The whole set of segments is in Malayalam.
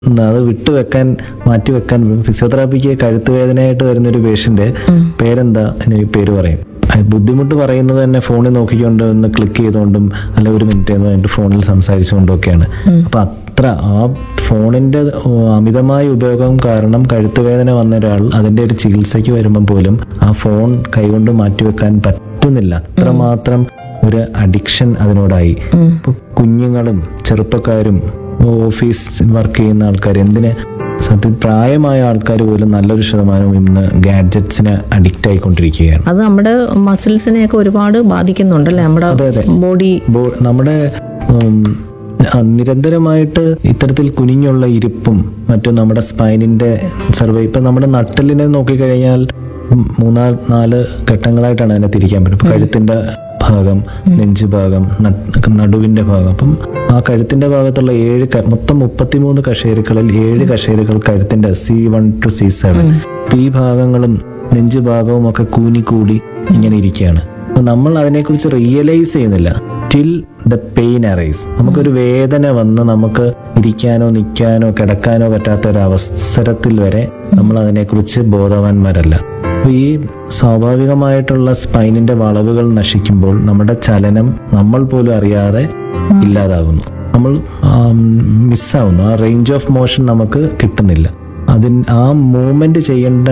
അത് വിട്ടുവെക്കാൻ മാറ്റിവെക്കാൻ ഫിസിയോതെറാപ്പിക്ക് കഴുത്ത് വേദനയായിട്ട് വരുന്ന ഒരു പേഷ്യന്റ് പേരെന്താ എന്ന് ഈ പേര് പറയും അത് ബുദ്ധിമുട്ട് പറയുന്നത് തന്നെ ഫോണിൽ നോക്കിക്കൊണ്ട് ഒന്ന് ക്ലിക്ക് ചെയ്തുകൊണ്ടും അല്ല ഒരു മിനിറ്റ് എന്ന് പറഞ്ഞിട്ട് ഫോണിൽ സംസാരിച്ചുകൊണ്ടും ഒക്കെയാണ് അപ്പൊ അത്ര ആ ഫോണിന്റെ ഓ, അമിതമായ ഉപയോഗം കാരണം കഴുത്ത് വേദന വന്ന ഒരാൾ അതിന്റെ ഒരു ചികിത്സയ്ക്ക് വരുമ്പോൾ പോലും ആ ഫോൺ കൈകൊണ്ട് മാറ്റിവെക്കാൻ പറ്റുന്നില്ല അത്രമാത്രം ഒരു അഡിക്ഷൻ അതിനോടായി ഇപ്പൊ കുഞ്ഞുങ്ങളും ചെറുപ്പക്കാരും ഓഫീസ് വർക്ക് ചെയ്യുന്ന ആൾക്കാർ എന്തിന് സത്യം പ്രായമായ ആൾക്കാർ പോലും നല്ലൊരു ശതമാനവും ഇന്ന് ഗാഡ്ജറ്റ്സിന് അഡിക്റ്റ് ആയിക്കൊണ്ടിരിക്കുകയാണ് അത് നമ്മുടെ മസിൽസിനെയൊക്കെ ഒരുപാട് ബാധിക്കുന്നുണ്ടല്ലേ നമ്മുടെ അതെ, അതെ. ബോഡി ബോ- നമ്മുടെ ഉം, ആ, നിരന്തരമായിട്ട് ഇത്തരത്തിൽ കുനിഞ്ഞുള്ള ഇരിപ്പും മറ്റും നമ്മുടെ സ്പൈനിന്റെ സർവേ ഇപ്പൊ നമ്മുടെ നട്ടലിനെ നോക്കിക്കഴിഞ്ഞാൽ ഉം, മൂന്നാല് നാല് ഘട്ടങ്ങളായിട്ടാണ് അതിനെ തിരിക്കാൻ പറ്റും ഇപ്പൊ കഴുത്തിന്റെ ഭാഗം നെഞ്ച് ഭാഗം നട്- നടുവിന്റെ ഭാഗം അപ്പം ആ കഴുത്തിന്റെ ഭാഗത്തുള്ള ഏഴ് ക- മൊത്തം മുപ്പത്തിമൂന്ന് കഷേരുക്കളിൽ ഏഴ് കഷേരുകൾ കഴുത്തിന്റെ C one to C seven ഈ ഭാഗങ്ങളും നെഞ്ച് ഭാഗവും ഒക്കെ കൂനിക്കൂടി ഇങ്ങനെ ഇരിക്കുകയാണ് അപ്പൊ നമ്മൾ അതിനെക്കുറിച്ച് റിയലൈസ് ചെയ്യുന്നില്ല ടിൽ ദ പെയിൻ അറൈസ് നമുക്കൊരു വേദന വന്ന് നമുക്ക് ഇരിക്കാനോ നിൽക്കാനോ കിടക്കാനോ പറ്റാത്ത ഒരു അവസരത്തിൽ വരെ നമ്മൾ അതിനെക്കുറിച്ച് ബോധവാന്മാരല്ല അപ്പൊ ഈ സ്വാഭാവികമായിട്ടുള്ള സ്പൈനിന്റെ വളവുകൾ നശിക്കുമ്പോൾ നമ്മുടെ ചലനം നമ്മൾ പോലും അറിയാതെ ഇല്ലാതാകുന്നു നമ്മൾ മിസ്സാവുന്നു ആ റേഞ്ച് ഓഫ് മോഷൻ നമുക്ക് കിട്ടുന്നില്ല അതിൻ ആ മൂവ്മെന്റ് ചെയ്യേണ്ട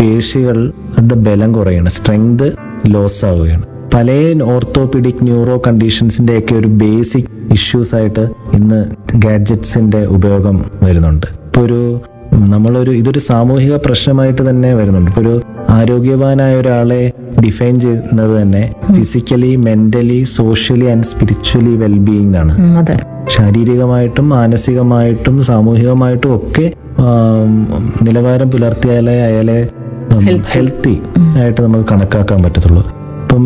പേശികളുടെ ബലം കുറയാണ് സ്ട്രെങ്ത് ലോസ് ആവുകയാണ് പല ഓർത്തോപീഡിക് ന്യൂറോ കണ്ടീഷൻസിന്റെ ഒക്കെ ഒരു ബേസിക് ഇഷ്യൂസ് ആയിട്ട് ഇന്ന് ഗാഡ്ജറ്റ്സിന്റെ ഉപയോഗം വരുന്നുണ്ട് ഇപ്പൊ ഒരു നമ്മളൊരു ഇതൊരു സാമൂഹിക പ്രശ്നമായിട്ട് തന്നെ വരുന്നുണ്ട് ഇപ്പൊ ഒരു ആരോഗ്യവാനായ ഒരാളെ ഡിഫൈൻ ചെയ്യുന്നത് തന്നെ physically mentally socially and spiritually wellbeing എന്നാണ് ഉം, അതെ ശാരീരികമായിട്ടും മാനസികമായിട്ടും സാമൂഹികമായിട്ടും ഒക്കെ ആം, നിലവാരം പുലർത്തിയാലേ അയാളെ ഹെൽത്തി ആയിട്ട് നമുക്ക് കണക്കാക്കാൻ പറ്റത്തുള്ളൂ ഇപ്പം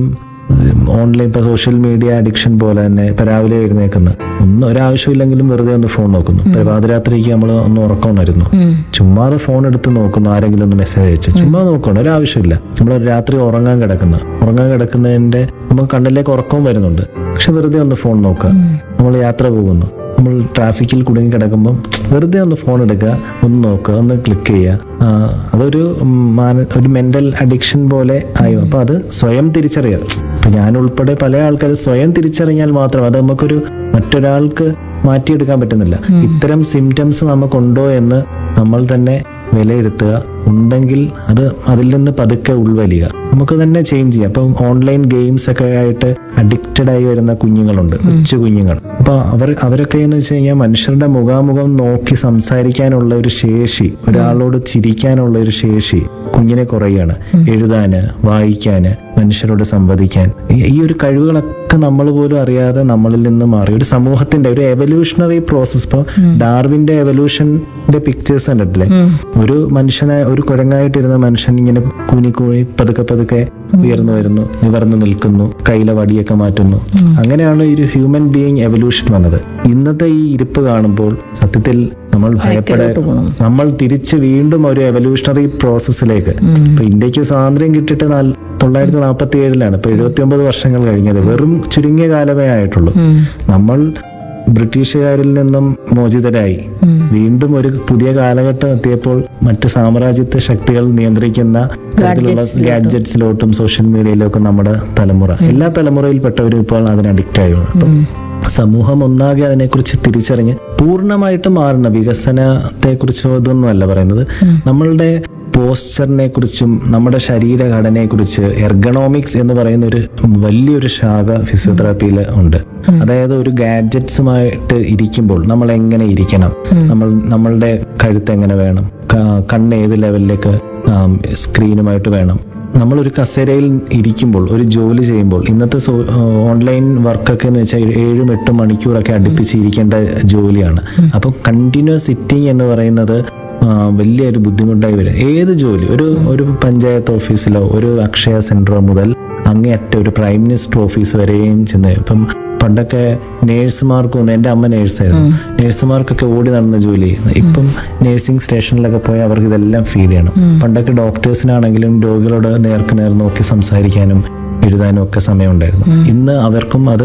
ഓൺലൈൻ ഇപ്പൊ സോഷ്യൽ മീഡിയ അഡിക്ഷൻ പോലെ തന്നെ ഇപ്പൊ രാവിലെ എഴുന്നേക്കുന്ന ഒന്നും ഒരാവശ്യമില്ലെങ്കിലും വെറുതെ ഒന്ന് ഫോൺ നോക്കുന്നു ഇപ്പൊ പാതിരാത്രിക്ക് നമ്മൾ ഒന്ന് ഉറക്കം ഉണരുന്നു ചുമ്മാതെ ഫോൺ എടുത്ത് നോക്കുന്നു ആരെങ്കിലും ഒന്ന് മെസ്സേജ് അയച്ചു ചുമ്മാ നോക്കണം ഒരാവശ്യമില്ല നമ്മൾ രാത്രി ഉറങ്ങാൻ കിടക്കുന്ന ഉറങ്ങാൻ കിടക്കുന്നതിന്റെ നമുക്ക് കണ്ണിലേക്ക് ഉറക്കവും വരുന്നുണ്ട് പക്ഷെ വെറുതെ ഒന്ന് ഫോൺ നോക്കുക നമ്മൾ യാത്ര പോകുന്നു നമ്മൾ ട്രാഫിക്കിൽ കുടുങ്ങി കിടക്കുമ്പോൾ വെറുതെ ഒന്ന് ഫോൺ എടുക്കുക ഒന്ന് നോക്കുക ഒന്ന് ക്ലിക്ക് ചെയ്യുക ആ, അതൊരു ഉം, മാന ഒരു മെന്റൽ അഡിക്ഷൻ പോലെ ആയി അപ്പൊ അത് സ്വയം തിരിച്ചറിയാം ഇപ്പൊ ഞാൻ ഉൾപ്പെടെ പല ആൾക്കാർ സ്വയം തിരിച്ചറിഞ്ഞാൽ മാത്രം അത് നമുക്കൊരു മറ്റൊരാൾക്ക് മാറ്റിയെടുക്കാൻ പറ്റുന്നില്ല ഇത്തരം സിംറ്റംസ് നമുക്കുണ്ടോ എന്ന് നമ്മൾ തന്നെ വിലയിരുത്തുക ഉണ്ടെങ്കിൽ അത് അതിൽ നിന്ന് പതുക്കെ ഉൾവലിയുക നമുക്ക് തന്നെ ചേഞ്ച് ചെയ്യാം അപ്പം ഓൺലൈൻ ഗെയിംസ് ഒക്കെ ആയിട്ട് അഡിക്റ്റഡ് ആയി വരുന്ന കുഞ്ഞുങ്ങളുണ്ട് കൊച്ചു കുഞ്ഞുങ്ങൾ അപ്പൊ അവർ അവരൊക്കെ എന്ന് വെച്ച് കഴിഞ്ഞാൽ മനുഷ്യരുടെ മുഖാമുഖം നോക്കി സംസാരിക്കാനുള്ള ഒരു ശേഷി ഒരാളോട് ചിരിക്കാനുള്ള ഒരു ശേഷി കുഞ്ഞിനെ കുറയാണ് എഴുതാന് വായിക്കാന് മനുഷ്യരോട് സംവദിക്കാൻ ഈ- ഈ ഒരു കഴിവുകളൊക്കെ നമ്മൾ പോലും അറിയാതെ നമ്മളിൽ നിന്ന് മാറി ഒരു സമൂഹത്തിന്റെ ഒരു എവല്യൂഷണറി പ്രോസസ് ഇപ്പോൾ ഡാർവിന്റെ എവല്യൂഷന്റെ പിക്ചേഴ്സ് കണ്ടിട്ടില്ലേ ഒരു മനുഷ്യനെ ഒരു കുരങ്ങായിട്ടിരുന്ന മനുഷ്യൻ ഇങ്ങനെ കൂനി കൂനി പതുക്കെ പതുക്കെ ഉയർന്നു വരുന്നു നിവർന്നു നിൽക്കുന്നു കയ്യിലെ വടിയൊക്കെ മാറ്റുന്നു അങ്ങനെയാണ് ഒരു ഹ്യൂമൻ ബീയിങ് എവല്യൂഷൻ വന്നത് ഇന്നത്തെ ഈ ഇരിപ്പ് കാണുമ്പോൾ സത്യത്തിൽ നമ്മൾ ഭയപ്പെടേ നമ്മൾ തിരിച്ച് വീണ്ടും ഒരു എവല്യൂഷണറി പ്രോസസ്സിലേക്ക് ഇപ്പൊ ഇന്ത്യക്ക് സ്വാതന്ത്ര്യം കിട്ടിയിട്ട് നാല് തൊള്ളായിരത്തി നാൽപ്പത്തി ഏഴിലാണ് ഇപ്പൊ എഴുപത്തി ഒമ്പത് വർഷങ്ങൾ കഴിഞ്ഞത് വെറും ചുരുങ്ങിയ കാലമേ ആയിട്ടുള്ളൂ നമ്മൾ ബ്രിട്ടീഷുകാരിൽ നിന്നും മോചിതരായി വീണ്ടും ഒരു പുതിയ കാലഘട്ടം എത്തിയപ്പോൾ മറ്റ് സാമ്രാജ്യത്വ ശക്തികൾ നിയന്ത്രിക്കുന്ന തരത്തിലുള്ള ഗാഡ്ജറ്റ്സിലോട്ടും സോഷ്യൽ മീഡിയയിലൊക്കെ നമ്മുടെ തലമുറ എല്ലാ തലമുറയിൽപ്പെട്ടവരും ഇപ്പോൾ അതിന് അഡിക്റ്റ് ആയി അപ്പം സമൂഹം ഒന്നാകെ അതിനെക്കുറിച്ച് തിരിച്ചറിഞ്ഞ് പൂർണ്ണമായിട്ട് മാറണം വികസനത്തെ കുറിച്ചോ ഇതൊന്നും അല്ല പറയുന്നത് നമ്മളുടെ പോസ്ചറിനെ കുറിച്ചും നമ്മുടെ ശരീരഘടനയെ കുറിച്ച് എർഗണോമിക്സ് എന്ന് പറയുന്ന ഒരു വലിയൊരു ശാഖ ഫിസിയോതെറാപ്പിയിൽ ഉണ്ട് അതായത് ഒരു ഗാഡ്ജറ്റ്സുമായിട്ട് ഇരിക്കുമ്പോൾ നമ്മൾ എങ്ങനെ ഇരിക്കണം നമ്മൾ നമ്മളുടെ കഴുത്ത് എങ്ങനെ വേണം ക- കണ്ണ് ഏത് ലെവലിലേക്ക് ആം, സ്ക്രീനുമായിട്ട് വേണം നമ്മൾ ഒരു കസേരയിൽ ഇരിക്കുമ്പോൾ ഒരു ജോലി ചെയ്യുമ്പോൾ ഇന്നത്തെ സോ ഓൺലൈൻ വർക്കൊക്കെ എന്ന് വെച്ചാൽ ഏഴും എട്ടും മണിക്കൂറൊക്കെ അടുപ്പിച്ച് ഇരിക്കേണ്ട ജോലിയാണ് അപ്പം കണ്ടിന്യൂസ് സിറ്റിംഗ് എന്ന് പറയുന്നത് ആ, വലിയൊരു ബുദ്ധിമുട്ടായി വരും ഏത് ജോലി ഒരു ഒരു പഞ്ചായത്ത് ഓഫീസിലോ ഒരു അക്ഷയ സെന്ററോ മുതൽ അങ്ങേയറ്റ ഒരു പ്രൈം മിനിസ്റ്റർ ഓഫീസ് വരെയും ചെന്ന് ഇപ്പം പണ്ടൊക്കെ നേഴ്സുമാർക്കൊന്നും എൻ്റെ അമ്മ നേഴ്സായിരുന്നു നേഴ്സുമാർക്കൊക്കെ ഓടി നടന്ന ജോലി ചെയ്യുന്നു ഇപ്പം നേഴ്സിംഗ് സ്റ്റേഷനിലൊക്കെ പോയി അവർക്ക് ഇതെല്ലാം ഫീൽ ചെയ്യണം പണ്ടൊക്കെ ഡോക്ടേഴ്സിനാണെങ്കിലും രോഗികളോട് നേർക്ക് നേർ നോക്കി സംസാരിക്കാനും എഴുതാനും ഒക്കെ സമയമുണ്ടായിരുന്നു ഇന്ന് അവർക്കും അത്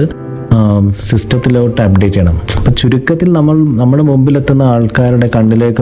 സിസ്റ്റത്തിലോട്ട് അപ്ഡേറ്റ് ചെയ്യണം അപ്പം ചുരുക്കത്തിൽ നമ്മൾ നമ്മുടെ മുമ്പിലെത്തുന്ന ആൾക്കാരുടെ കണ്ണിലേക്ക്